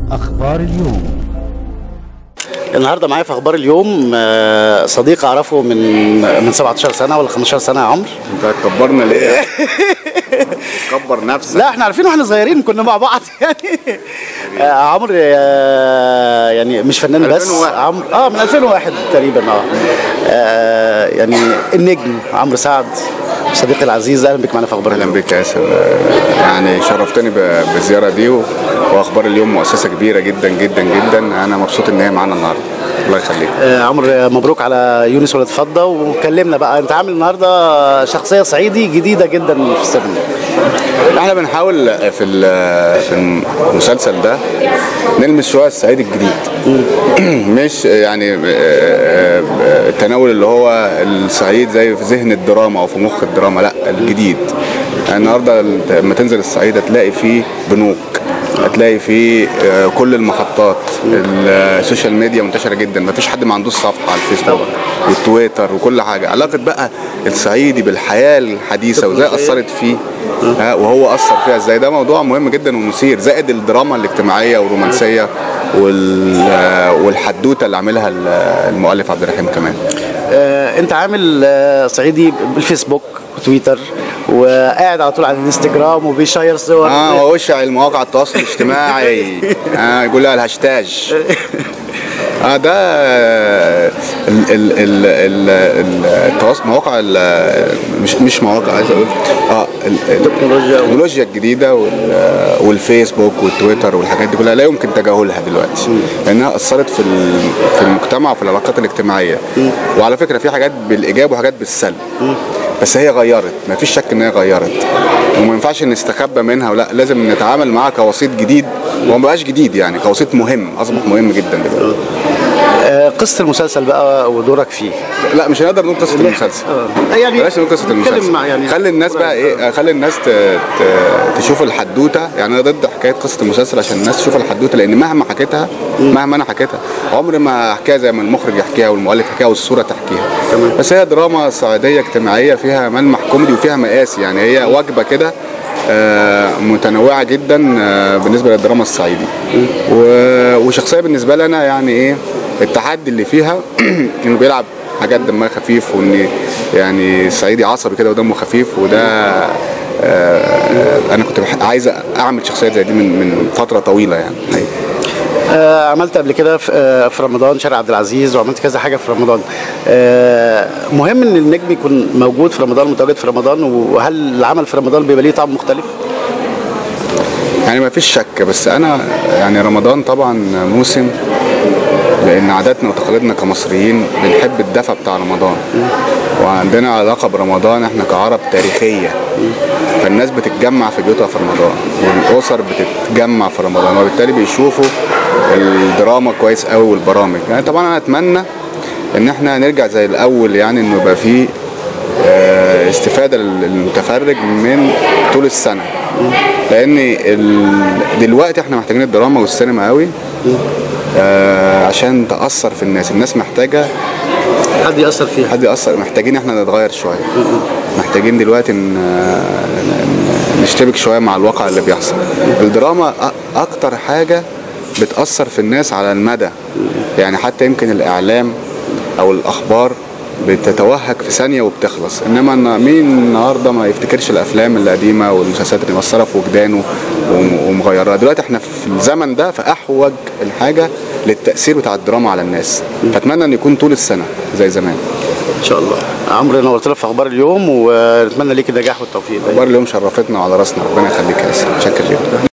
أخبار اليوم النهارده معايا في اخبار اليوم آه، صديق اعرفه من من 17 سنه ولا 15 سنه يا عمرو انت هتكبرنا ليه؟ كبر نفسك لا احنا عارفين واحنا صغيرين كنا مع بعض يعني آه، عمرو آه، يعني مش فنان بس 2001. عمرو اه من 2001 تقريبا اه آه، يعني النجم عمرو سعد صديقي العزيز اهلا بك معنا في اخبار اهلا اليوم بك يا ياسر آه، يعني شرفتني ب- بالزياره دي و- واخبار اليوم مؤسسه كبيره جدا جدا جدا انا مبسوط ان هي معانا النهارده الله يخليك آه، عمرو آه، مبروك على يونس ولد فضه وكلمنا بقى انت عامل النهارده شخصيه صعيدي جديده جدا في السينما احنا بنحاول في ال- في المسلسل ده نلمس شويه الصعيد الجديد مش يعني آه، آه، التناول اللي هو الصعيد زي في ذهن الدراما او في مخ الدراما لا الجديد النهارده لما تنزل الصعيد هتلاقي فيه بنوك هتلاقي فيه آه، كل المحطات السوشيال ميديا منتشره جدا مفيش حد ما عندوش صفحه على الفيسبوك والتويتر وكل حاجه علاقه بقى الصعيدي بالحياه الحديثه وازاي اثرت فيه ها، وهو اثر فيها ازاي ده موضوع مهم جدا ومثير زائد الدراما الاجتماعيه والرومانسيه وال- آه، والحدوته اللي عاملها ال- المؤلف عبد الرحيم كمان آه، انت عامل آه، صعيدي بالفيسبوك وتويتر وقاعد على طول على الانستجرام وبيشير صور اه ووشع المواقع التواصل الاجتماعي اه يقول لها الهاشتاج اه ده ال ال ال ال ال- التواصل مواقع ال- مش مش مواقع عايز اقول اه ال- ال- التكنولوجيا. التكنولوجيا الجديده وال- والفيسبوك والتويتر والحاجات دي كلها لا يمكن تجاهلها دلوقتي لانها اثرت في ال- في المجتمع وفي العلاقات الاجتماعيه وعلى فكره في حاجات بالايجاب وحاجات بالسلب بس هي غيرت ما فيش شك ان هي غيرت وما ينفعش نستخبى منها ولا لازم نتعامل معاها كوسيط جديد وما بقاش جديد يعني كوسيط مهم اصبح مهم جدا دلوقتي آه، قصه المسلسل بقى ودورك فيه لا مش هنقدر نقول قصه المسلسل آه، يعني بلاش نقول قصه نتكلم المسلسل مع- يعني خلي الناس بقى ايه خلي الناس ت... ت... تشوف الحدوته يعني انا ضد حكايه قصه المسلسل عشان الناس تشوف الحدوته لان مهما حكيتها مهما انا حكيتها عمري ما احكيها زي ما المخرج يحكيها والمؤلف يحكيها والصوره تحكيها تمام. بس هي دراما صعيديه اجتماعيه فيها ملمح كوميدي وفيها مقاس يعني هي وجبه كده آه، متنوعه جدا آه، بالنسبه للدراما الصعيدي و- وشخصيه بالنسبه لي انا يعني ايه التحدي اللي فيها انه بيلعب حاجات دمها خفيف وان يعني صعيدي عصبي كده ودمه خفيف وده آه، انا كنت بح- عايز اعمل شخصيات زي دي من من فتره طويله يعني أيوة. آه، عملت قبل كده في آه، في رمضان شارع عبد العزيز وعملت كذا حاجه في رمضان آه، مهم ان النجم يكون موجود في رمضان متواجد في رمضان وهل العمل في رمضان بيبقى ليه طعم مختلف؟ يعني ما فيش شك بس انا يعني رمضان طبعا موسم لان عاداتنا وتقاليدنا كمصريين بنحب الدفى بتاع رمضان وعندنا علاقه برمضان احنا كعرب تاريخيه فالناس بتتجمع في بيوتها في رمضان والاسر بتتجمع في رمضان وبالتالي بيشوفوا الدراما كويس قوي والبرامج يعني طبعا انا اتمنى ان احنا نرجع زي الاول يعني انه يبقى فيه آه، استفاده للمتفرج من طول السنه لان ال- دلوقتي احنا محتاجين الدراما والسينما قوي آه، عشان تاثر في الناس الناس محتاجه حد ياثر فيها حد ياثر محتاجين احنا نتغير شويه محتاجين دلوقتي ن- ن- نشتبك شويه مع الواقع اللي بيحصل الدراما أ- اكتر حاجه بتاثر في الناس على المدى يعني حتى يمكن الاعلام او الاخبار بتتوهج في ثانيه وبتخلص انما إن- مين النهارده ما يفتكرش الافلام القديمه والمسلسلات اللي مأثره في وجدانه وم- ومغيرها دلوقتي احنا في الزمن ده فاحوج الحاجه للتاثير بتاع الدراما على الناس فاتمنى ان يكون طول السنه زي زمان ان شاء الله عمرو نورتنا في اخبار اليوم ونتمنى ليك النجاح والتوفيق اخبار اليوم شرفتنا وعلى راسنا ربنا يخليك يا ياسر شكرا ليك